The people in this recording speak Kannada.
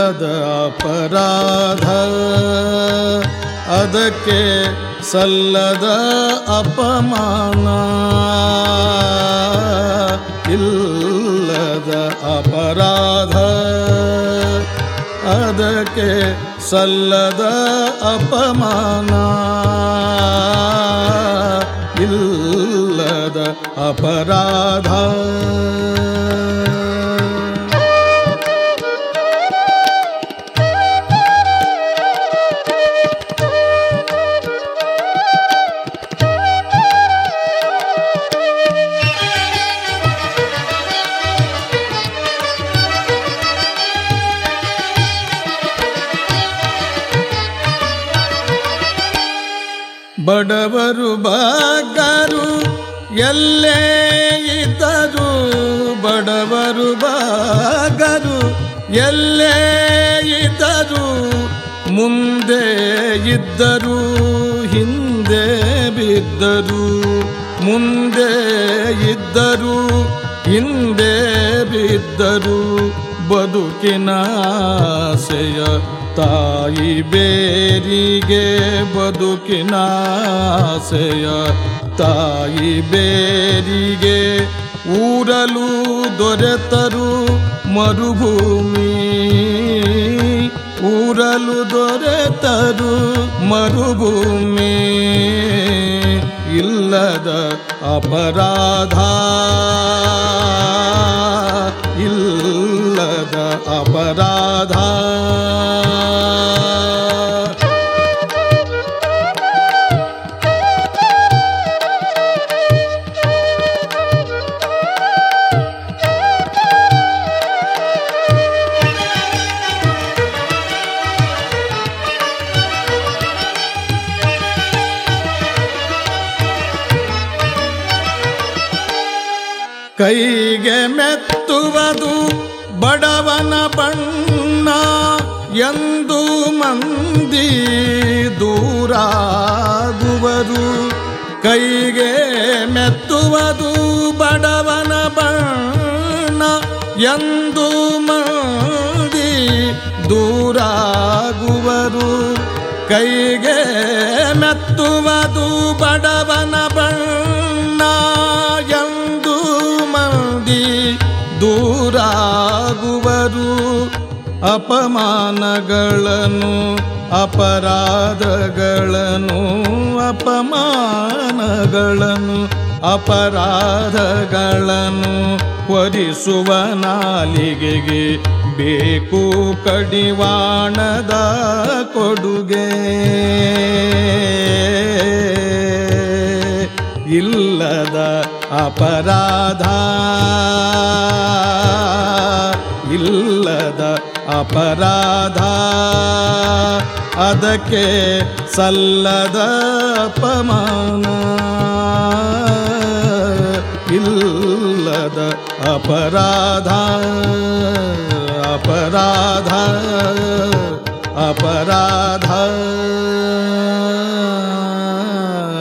ಇಲ್ಲದ ಅಪರಾಧ ಅದಕ್ಕೆ ಸಲ್ಲದ ಅಪಮಾನ ಇಲ್ಲದ ಅಪರಾಧ ಅದಕ್ಕೆ ಸಲ್ಲದ ಅಪಮಾನ ಇಲ್ಲದ ಅಪರಾಧ ಬಡವರು ಬಾಗರು ಎಲ್ಲೇ ಇದ್ದರು ಬಡವರು ಬಾಗರು ಎಲ್ಲೇ ಇದ್ದರು ಮುಂದೆ ಇದ್ದರು ಹಿಂದೆ ಬಿದ್ದರು ಮುಂದೆ ಇದ್ದರು ಹಿಂದೆ ಬಿದ್ದರು ಬದುಕಿನ ಆಸೆಯ ತಾಯಿ ಬೇರಿಗೆ ಬದುಕಿನ ಆಸೆಯ ತಾಯಿ ಬೇರಿಗೆ ಊರಲು ದೊರೆತರು ಮರುಭೂಮಿ ಊರಲು ದೊರೆತರು ಮರುಭೂಮಿ ಇಲ್ಲದ ಅಪರಾಧ ಇಲ್ಲದ ಅಪರಾಧ ಕೈಗೆ ಮೆತ್ತುವುದು ಬಡವನ ಬಣ್ಣ ಎಂದು ಮಂದಿ ದೂರಾಗುವರು ಕೈಗೆ ಮೆತ್ತುವುದು ಬಡವನ ಬಣ್ಣ ಎಂದು ಮಂದಿ ದೂರಾಗುವರು ಕೈಗೆ ಮೆತ್ತುವುದು ಬಡವನ ಬಣ್ಣ ಎಂದು ಮಂದಿ ದೂರಾಗುವರು ಅಪಮಾನಗಳನ್ನು ಅಪರಾಧಗಳನ್ನು ಅಪಮಾನಗಳನ್ನು ಅಪರಾಧಗಳನ್ನು ಹೊರಿಸುವ ನಾಲಿಗೆಗೆ ಬೇಕು ಕಡಿವಾಣದ ಕೊಡುಗೆ ಇಲ್ಲದ ಅಪರಾಧ ಇಲ್ಲದ ಅಪರಾಧ ಅದಕ್ಕೆ ಸಲ್ಲದ ಅಪಮಾನ ಇಲ್ಲದ ಅಪರಾಧ ಅಪರಾಧ ಅಪರಾಧ